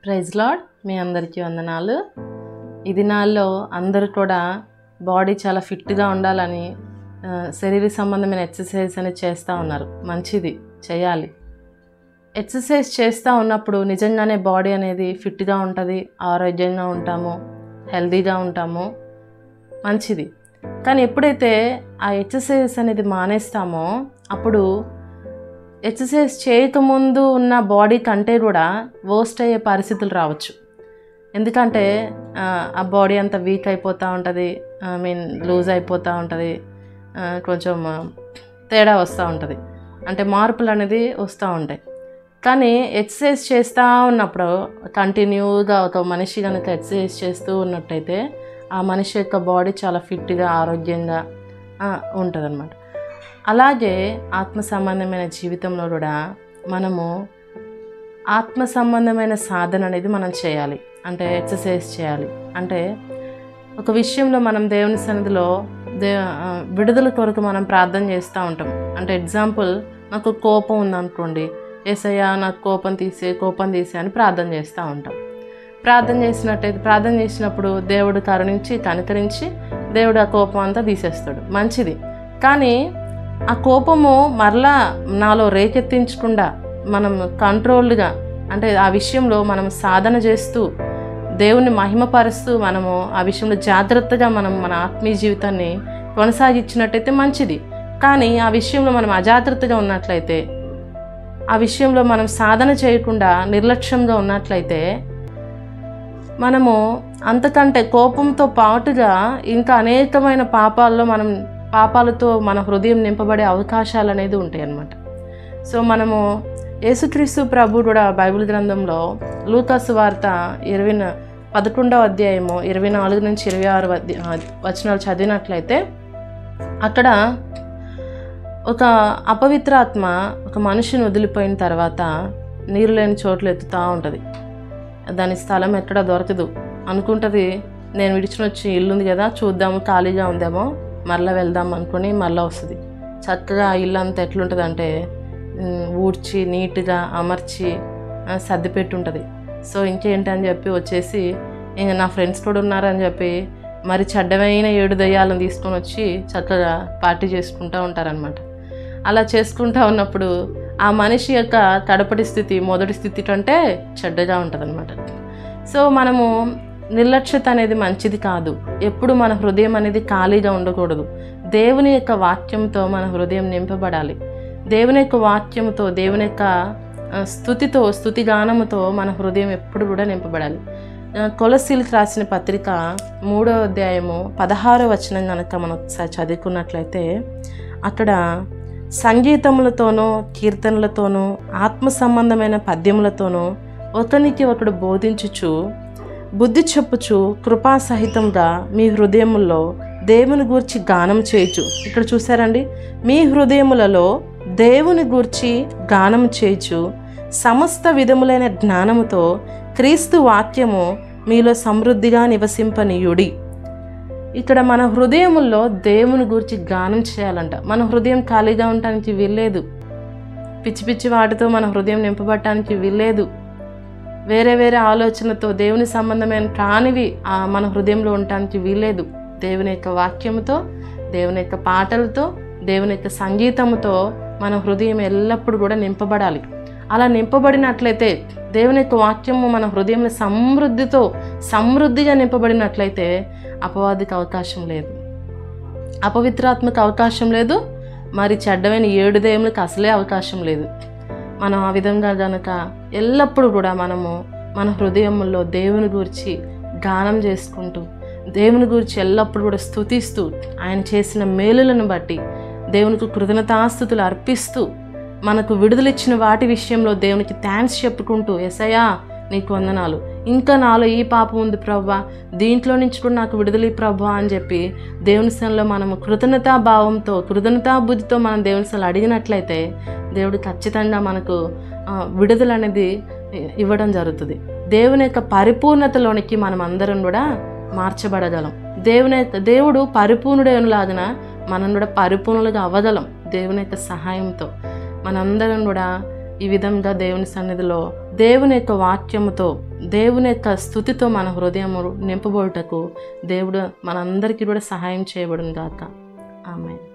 praise lord మీ అందరికీ వందనాలు ఈ దినాల్లో అందరూ కూడా బాడీ చాలా ఫిట్గా ఉండాలని ఆ, శరీర సంబంధమైన ఎక్సర్సైజ్ అనేది చేస్తూ ఉన్నారు మంచిది చేయాలి ఎక్సర్సైజ్ చేస్తూ ఉన్నప్పుడు నిజంగానే బాడీ అనేది ఫిట్గా ఉంటుంది ఆరోగ్యంగా ఉంటాము హెల్తీగా ఉంటాము మంచిది కానీ ఎప్పుడైతే ఆ ఎక్సర్సైజ్ అనేది మానేస్తామో అప్పుడు ఎక్సర్సైజ్ చేయకముందు ఉన్న బాడీ కంటే కూడా వర్స్ట్ అయ్యే పరిస్థితులు రావచ్చు ఎందుకంటే ఆ, ఆ బాడీ అంతా వీక్ అయిపోతూ ఉంటుంది ఐ మీన్ లూజ్ అయిపోతూ ఉంటుంది ఆ, కొంచెం ఆ, తేడా వస్తూ ఉంటుంది అంటే మార్పులు అనేది వస్తూ ఉంటాయి కానీ ఎక్సర్సైజ్ చేస్తూ ఉన్నప్పుడు కంటిన్యూగా ఒక మనిషి కనుక ఎక్సర్సైజ్ చేస్తూ ఉన్నట్టయితే ఆ మనిషి యొక్క బాడీ చాలా ఫిట్గా ఆరోగ్యంగా ఉంటుంది అనమాట అలాగే ఆత్మ సంబంధమైన జీవితంలో కూడా మనము ఆత్మ సంబంధమైన సాధన అనేది మనం చేయాలి అంటే ఎక్సర్సైజ్ చేయాలి అంటే ఒక విషయంలో మనం దేవుని సన్నిధిలో దే ఆ, విడుదల కొరకు మనం ప్రార్థన చేస్తూ ఉంటాం అంటే ఎగ్జాంపుల్ నాకు కోపం ఉందనుకోండి ఏసయ్యా నాకు కోపం తీసే కోపం తీసే అని ప్రార్థన చేస్తూ ఉంటాం ప్రార్థన చేసినట్టయితే ప్రార్థన చేసినప్పుడు దేవుడు కరుణించి కనికరించి దేవుడు ఆ కోపం అంతా తీసేస్తాడు మంచిది కానీ ఆ కోపము మరలా నాలో రేకెత్తించకుండా మనం కంట్రోల్డ్గా అంటే ఆ విషయంలో మనం సాధన చేస్తూ దేవుణ్ణి మహిమపరుస్తూ మనము ఆ విషయంలో జాగ్రత్తగా మనం మన ఆత్మీయ జీవితాన్ని కొనసాగించినట్టయితే మంచిది కానీ ఆ విషయంలో మనం అజాగ్రత్తగా ఉన్నట్లయితే ఆ విషయంలో మనం సాధన చేయకుండా నిర్లక్ష్యంగా ఉన్నట్లయితే మనము అంతకంటే కోపంతో పాటుగా ఇంకా అనేకమైన పాపాల్లో మనం పాపాలతో మన హృదయం నింపబడే అవకాశాలు అనేది ఉంటాయి అన్నమాట సో మనము యేసుక్రీస్తు ప్రభు కూడా బైబిల్ గ్రంథంలో లూకాసు వార్త ఇరవై న- పదకొండవ అధ్యాయము ఇరవై నాలుగు నుంచి ఇరవై ఆరు అధ్య- వచనాలు చదివినట్లయితే అక్కడ ఒక అపవిత్రాత్మ ఒక మనిషిని వదిలిపోయిన తర్వాత నీరు లేని చోట్ల ఎత్తుతూ ఉంటుంది దాని స్థలం ఎక్కడ దొరకదు అనుకుంటుంది నేను విడిచిన వచ్చి ఇల్లు ఉంది కదా చూద్దాము ఖాళీగా ఉందేమో మరలా వెళ్దాం అనుకుని మరలా వస్తుంది చక్కగా ఆ ఇల్లు అంతా ఎట్లుంటుంది అంటే ఉమ్, ఊడ్చి నీట్గా అమర్చి ఆ, సర్దిపెట్టి ఉంటుంది సో ఇంకేంటి అని చెప్పి వచ్చేసి ఇంక నా ఫ్రెండ్స్ కూడా ఉన్నారని చెప్పి మరి చెడ్డమైన ఏడు దయ్యాలను తీసుకొని వచ్చి చక్కగా పార్టీ చేసుకుంటూ ఉంటారనమాట అలా చేసుకుంటూ ఉన్నప్పుడు ఆ మనిషి యొక్క కడపటి స్థితి మొదటి స్థితి కంటే చెడ్డగా ఉంటుంది సో మనము నిర్లక్ష్యత అనేది మంచిది కాదు ఎప్పుడు మన హృదయం అనేది ఖాళీగా ఉండకూడదు దేవుని యొక్క వాక్యంతో మన హృదయం నింపబడాలి దేవుని యొక్క వాక్యంతో దేవుని యొక్క ఆ, స్థుతితో స్థుతి గానముతో మన హృదయం ఎప్పుడు కూడా నింపబడాలి ఆ, కొలసీలకు రాసిన పత్రిక మూడో అధ్యాయము పదహారో వచనం కనుక మనం ఒకసారి చదువుకున్నట్లయితే అక్కడ సంగీతములతోనూ కీర్తనలతోనూ ఆత్మ సంబంధమైన పద్యములతోనూ ఒకనికి ఒకడు బోధించుచు బుద్ధి చెప్పుచు కృపా సహితంగా మీ హృదయముల్లో దేవుని గూర్చి గానం చేయొచ్చు ఇక్కడ చూసారండి మీ హృదయములలో దేవుని గూర్చి గానం చేయొచ్చు సమస్త విధములైన జ్ఞానముతో క్రీస్తు వాక్యము మీలో సమృద్ధిగా నివసింపనీయుడి ఇక్కడ మన హృదయముల్లో దేవుని గురించి గానం చేయాలంట మన హృదయం ఖాళీగా ఉండటానికి వీల్లేదు పిచ్చి పిచ్చి వాటితో మన హృదయం నింపబడటానికి వీల్లేదు వేరే వేరే ఆలోచనలతో దేవుని సంబంధమైన కానివి ఆ మన హృదయంలో ఉండటానికి వీల్లేదు దేవుని యొక్క వాక్యముతో దేవుని యొక్క పాటలతో దేవుని యొక్క సంగీతముతో మన హృదయం ఎల్లప్పుడూ కూడా నింపబడాలి అలా నింపబడినట్లయితే దేవుని యొక్క వాక్యము మన హృదయంలో సమృద్ధితో సమృద్ధిగా నింపబడినట్లయితే అపవాదికి అవకాశం లేదు అపవిత్రాత్మకు అవకాశం లేదు మరి చెడ్డమైన ఏడు దేవునికి అసలే అవకాశం లేదు మనం ఆ విధంగా గనక ఎల్లప్పుడూ కూడా మనము మన హృదయంలో దేవుని గురించి గానం చేసుకుంటూ దేవుని గురించి ఎల్లప్పుడూ కూడా స్తుతిస్తూ ఆయన చేసిన మేలులను బట్టి దేవునికి కృతజ్ఞతాస్థుతులు అర్పిస్తూ మనకు విడుదలిచ్చిన వాటి విషయంలో దేవునికి థ్యాంక్స్ చెప్పుకుంటూ ఎసయ్యా నీకు వందనాలు ఇంకా నాలో ఈ పాపం ఉంది ప్రవ్వా దీంట్లో నుంచి కూడా నాకు విడుదలి ప్రభా అని చెప్పి దేవుని సన్నిలో మనము కృతజ్ఞతా భావంతో కృతజ్ఞతా బుద్ధితో మనం దేవుని సన్నిలో అడిగినట్లయితే దేవుడు ఖచ్చితంగా మనకు ఆ, విడుదల అనేది ఇవ్వడం జరుగుతుంది దేవుని యొక్క పరిపూర్ణతలోనికి మనం అందరం కూడా మార్చబడగలం దేవుని యొక్క దేవుడు పరిపూర్ణుడైనలాగిన మనం కూడా పరిపూర్ణులుగా అవ్వగలం దేవుని యొక్క సహాయంతో మనందరం కూడా ఈ విధంగా దేవుని సన్నిధిలో దేవుని యొక్క వాక్యముతో దేవుని యొక్క స్థుతితో మన హృదయము నింపబోటకు దేవుడు మనందరికీ కూడా సహాయం చేయబడును గాక ఆమె